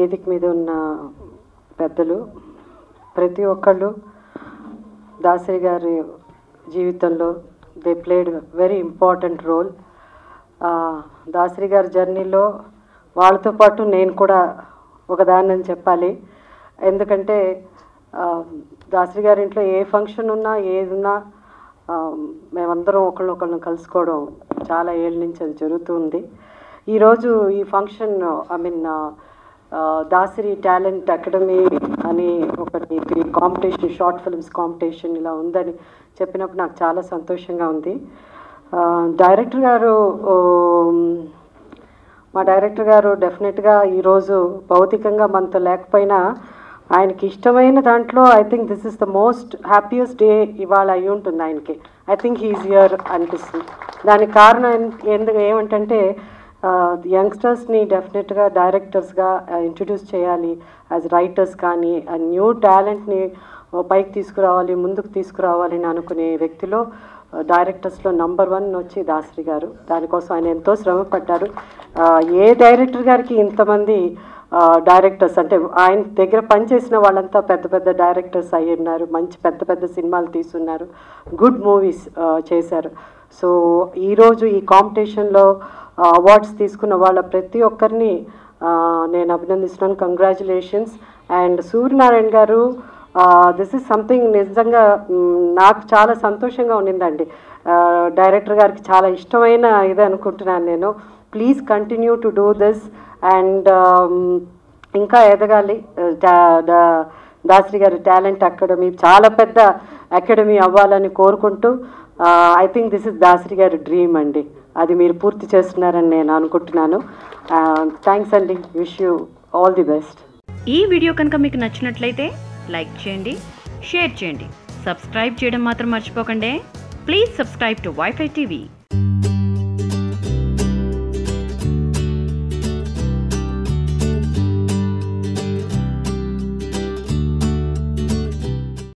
వేదిక మీద ఉన్న పెద్దలు ప్రతి ఒక్కళ్ళు దాసరి గారి జీవితంలో they played very important role Dasari గారి జర్నీలో వాళ్ళతో పాటు నేను కూడా ఒకదాన్నని చెప్పాలి ఎందుకంటే ఆ, దాసరి గారి ఇంట్లో ఏ ఫంక్షన్ ఉన్నా ఏది ఉన్నా ఆ, మేమందరం ఒకళ్ళు ఒకళ్ళని కలుసుకోవడం చాలా ఏళ్ళ నుంచి అది జరుగుతుంది ఈరోజు ఈ function I mean Dasari talent academy అని ఒకటి కాంపిటీషన్ షార్ట్ ఫిల్మ్స్ కాంపిటీషన్ ఇలా ఉందని చెప్పినప్పుడు నాకు చాలా సంతోషంగా ఉంది ఆ, డైరెక్టర్ గారు ఓ, మా డైరెక్టర్ గారు డెఫినెట్గా ఈరోజు భౌతికంగా మనతో లేకపోయినా ఆయనకి ఇష్టమైన దాంట్లో I think this is the most happiest day ఇవాళ అయి ఉంటుంది ఆయనకి ఐ థింక్ హీజ్ ఇయర్ అనిపిస్తుంది దానికి కారణం ఎన్- ఎందుకు ఏమంటే యంగ్స్టర్స్ని డెఫినెట్గా డైరెక్టర్స్గా ఇంట్రడ్యూస్ చేయాలి యాజ్ రైటర్స్ కానీ ఆ న్యూ టాలెంట్ని పైకి తీసుకురావాలి ముందుకు తీసుకురావాలి అని అనుకునే వ్యక్తిలో డైరెక్టర్స్లో నంబర్ వన్ వచ్చి దాసరి గారు దానికోసం ఆయన ఎంతో శ్రమ పడ్డారు ఆ, ఏ డైరెక్టర్ గారికి ఇంతమంది డైరెక్టర్స్ అంటే ఆయన దగ్గర పనిచేసిన వాళ్ళంతా పెద్ద పెద్ద డైరెక్టర్స్ అయి ఉన్నారు మంచి పెద్ద పెద్ద సినిమాలు తీసున్నారు గుడ్ మూవీస్ చేశారు సో ఈరోజు ఈ కాంపిటీషన్లో అవార్డ్స్ తీసుకున్న వాళ్ళ ప్రతి ఒక్కరిని ఆ, నేను అభినందిస్తున్నాను కంగ్రాచులేషన్స్ అండ్ సూర్యనారాయణ గారు దిస్ ఇస్ సంథింగ్ నిజంగా మ్, నాకు చాలా సంతోషంగా ఉండిందండి డైరెక్టర్ గారికి చాలా ఇష్టమైన ఇది అనుకుంటున్నాను నేను please continue to do this and ఇంకా ఎదగాలి దా- దా- దాసరి గారి టాలెంట్ అకాడమీ చాలా పెద్ద అకాడమీ అవ్వాలని కోరుకుంటూ I think this is Dasari గారి డ్రీమ్ అండి అది మీరు పూర్తి చేస్తున్నారని నేను అనుకుంటున్నాను థ్యాంక్స్ అండి wish you all the best ఈ వీడియో కనుక మీకు నచ్చినట్లయితే లైక్ చేయండి షేర్ చేయండి సబ్స్క్రైబ్ చేయడం మాత్రం మర్చిపోకండి please subscribe to WiFi TV